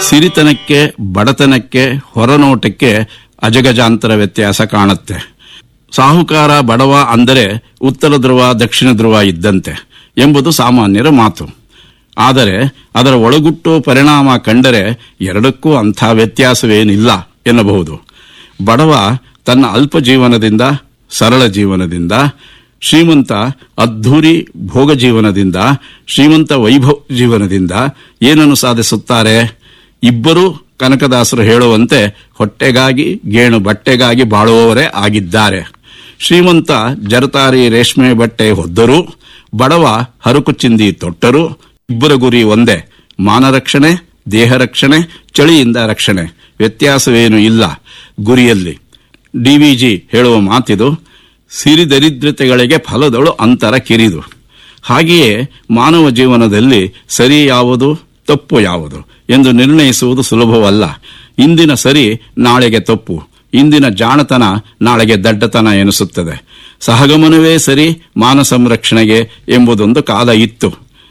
ಸಿರಿತನಕ್ಕೆ ಬಡತನಕ್ಕೆ ಹೊರನೋಟಕ್ಕೆ ಅಜಗಜಾಂತರ ವ್ಯತ್ಯಾಸ ಕಾಣುತ್ತೆ ಸಾಹುಕಾರ ಬಡವ ಅಂದರೆ ಉತ್ತರ ಧ್ರುವ ದಕ್ಷಿಣ ಧ್ರುವ ಇದ್ದಂತೆ ಎಂಬುದು ಸಾಮಾನ್ಯರ ಮಾತು ಆದರೆ ಅದರ ಒಳಗುಟ್ಟು ಪರಿಣಾಮ ಕಂಡರೆ ಎರಡಕ್ಕೂ ಅಂಥ ವ್ಯತ್ಯಾಸವೇನಿಲ್ಲ ಎನ್ನಬಹುದು ಬಡವ ತನ್ನ ಅಲ್ಪ ಜೀವನದಿಂದ ಸರಳ ಜೀವನದಿಂದ ಶ್ರೀಮಂತ ಅದ್ಧೂರಿ ಭೋಗ ಜೀವನದಿಂದ ಶ್ರೀಮಂತ ವೈಭವ ಜೀವನದಿಂದ ಏನನ್ನು ಸಾಧಿಸುತ್ತಾರೆ ಇಬ್ಬರೂ ಕನಕದಾಸರು ಹೇಳುವಂತೆ ಹೊಟ್ಟೆಗಾಗಿ ಗೇಣು ಬಟ್ಟೆಗಾಗಿ ಬಾಳುವವರೇ ಆಗಿದ್ದಾರೆ ಶ್ರೀಮಂತ ಜರತಾರಿ ರೇಷ್ಮೆ ಬಟ್ಟೆ ಹೊದ್ದರೂ ಬಡವ ಹರಕು ಚಿಂದಿ ತೊಟ್ಟರೂ ಇಬ್ಬರ ಗುರಿ ಒಂದೇ ಮಾನರಕ್ಷಣೆ ದೇಹ ರಕ್ಷಣೆ ಚಳಿಯಿಂದ ರಕ್ಷಣೆ ವ್ಯತ್ಯಾಸವೇನೂ ಇಲ್ಲ ಗುರಿಯಲ್ಲಿ ಡಿವಿಜಿ ಹೇಳುವ ಮಾತಿದು ಸಿರಿದರಿದ್ರತೆಗಳಿಗೆ ಫಲದಳು ಅಂತರ ಕಿರಿದು ಹಾಗೆಯೇ ಮಾನವ ಜೀವನದಲ್ಲಿ ಸರಿ ಯಾವುದು ತಪ್ಪು ಯಾವುದು ಎಂದು ನಿರ್ಣಯಿಸುವುದು ಸುಲಭವಲ್ಲ ಇಂದಿನ ಸರಿ ನಾಳೆಗೆ ತಪ್ಪು ಇಂದಿನ ಜಾಣತನ ನಾಳೆಗೆ ದಡ್ಡತನ ಎನಿಸುತ್ತದೆ ಸಹಗಮನವೇ ಸರಿ ಮಾನ ಸಂರಕ್ಷಣೆಗೆ ಎಂಬುದೊಂದು ಕಾಲ ಇತ್ತು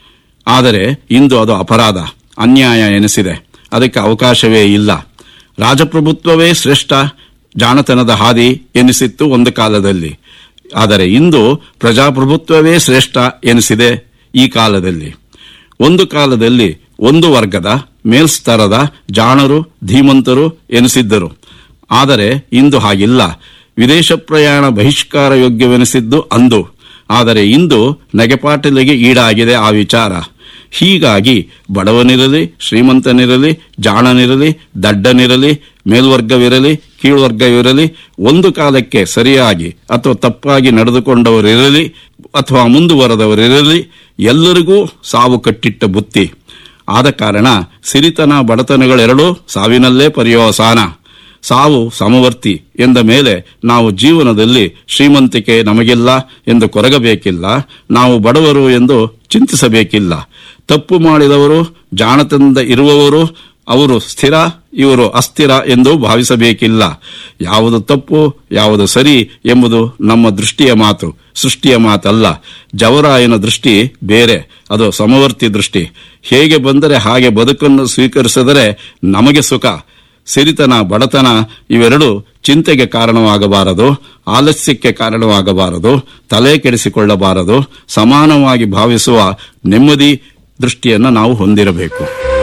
ಆದರೆ ಇಂದು ಅದು ಅಪರಾಧ ಅನ್ಯಾಯ ಎನಿಸಿದೆ ಅದಕ್ಕೆ ಅವಕಾಶವೇ ಇಲ್ಲ ರಾಜಪ್ರಭುತ್ವವೇ ಶ್ರೇಷ್ಠ ಜಾಣತನದ ಹಾದಿ ಎನಿಸಿತ್ತು ಒಂದು ಕಾಲದಲ್ಲಿ ಆದರೆ ಇಂದು ಪ್ರಜಾಪ್ರಭುತ್ವವೇ ಶ್ರೇಷ್ಠ ಎನಿಸಿದೆ ಈ ಕಾಲದಲ್ಲಿ ಒಂದು ಕಾಲದಲ್ಲಿ ಒಂದು ವರ್ಗದ ಮೇಲ್ಸ್ತರದ ಜಾಣರು ಧೀಮಂತರು ಎನಿಸಿದ್ದರು ಆದರೆ ಇಂದು ಹಾಗಿಲ್ಲ ವಿದೇಶ ಪ್ರಯಾಣ ಬಹಿಷ್ಕಾರ ಯೋಗ್ಯವೆನಿಸಿದ್ದು ಅಂದು ಆದರೆ ಇಂದು ನೆಗೆಪಾಟಲಿಗೆ ಈಡಾಗಿದೆ ಆ ವಿಚಾರ ಹೀಗಾಗಿ ಬಡವನಿರಲಿ ಶ್ರೀಮಂತನಿರಲಿ ಜಾಣನಿರಲಿ ದಡ್ಡನಿರಲಿ ಮೇಲ್ವರ್ಗವಿರಲಿ ಕೀಳ್ವರ್ಗವಿರಲಿ ಒಂದು ಕಾಲಕ್ಕೆ ಸರಿಯಾಗಿ ಅಥವಾ ತಪ್ಪಾಗಿ ನಡೆದುಕೊಂಡವರಿರಲಿ ಅಥವಾ ಮುಂದುವರೆದವರಿರಲಿ ಎಲ್ಲರಿಗೂ ಸಾವು ಕಟ್ಟಿಟ್ಟ ಬುತ್ತಿ ಆದ ಕಾರಣ ಸಿರಿತನ ಬಡತನಗಳೆರಡೂ ಸಾವಿನಲ್ಲೇ ಪರ್ಯವಸಾನ ಸಾವು ಸಮವರ್ತಿ ಎಂದ ಮೇಲೆ ನಾವು ಜೀವನದಲ್ಲಿ ಶ್ರೀಮಂತಿಕೆ ನಮಗಿಲ್ಲ ಎಂದು ಕೊರಗಬೇಕಿಲ್ಲ ನಾವು ಬಡವರು ಎಂದು ಚಿಂತಿಸಬೇಕಿಲ್ಲ ತಪ್ಪು ಮಾಡಿದವರು ಜಾಣತನದ ಇರುವವರು ಅವರು ಸ್ಥಿರ ಇವರು ಅಸ್ಥಿರ ಎಂದು ಭಾವಿಸಬೇಕಿಲ್ಲ ಯಾವುದು ತಪ್ಪು ಯಾವುದು ಸರಿ ಎಂಬುದು ನಮ್ಮ ದೃಷ್ಟಿಯ ಮಾತು ಸೃಷ್ಟಿಯ ಮಾತಲ್ಲ ಜವರಾಯನ ದೃಷ್ಟಿ ಬೇರೆ ಅದು ಸಮವರ್ತಿ ದೃಷ್ಟಿ ಹೇಗೆ ಬಂದರೆ ಹಾಗೆ ಬದುಕನ್ನು ಸ್ವೀಕರಿಸಿದರೆ ನಮಗೆ ಸುಖ ಸಿರಿತನ ಬಡತನ ಇವೆರಡು ಚಿಂತೆಗೆ ಕಾರಣವಾಗಬಾರದು ಆಲಸ್ಯಕ್ಕೆ ಕಾರಣವಾಗಬಾರದು ತಲೆ ಕೆಡಿಸಿಕೊಳ್ಳಬಾರದು ಸಮಾನವಾಗಿ ಭಾವಿಸುವ ನೆಮ್ಮದಿ ದೃಷ್ಟಿಯನ್ನು ನಾವು ಹೊಂದಿರಬೇಕು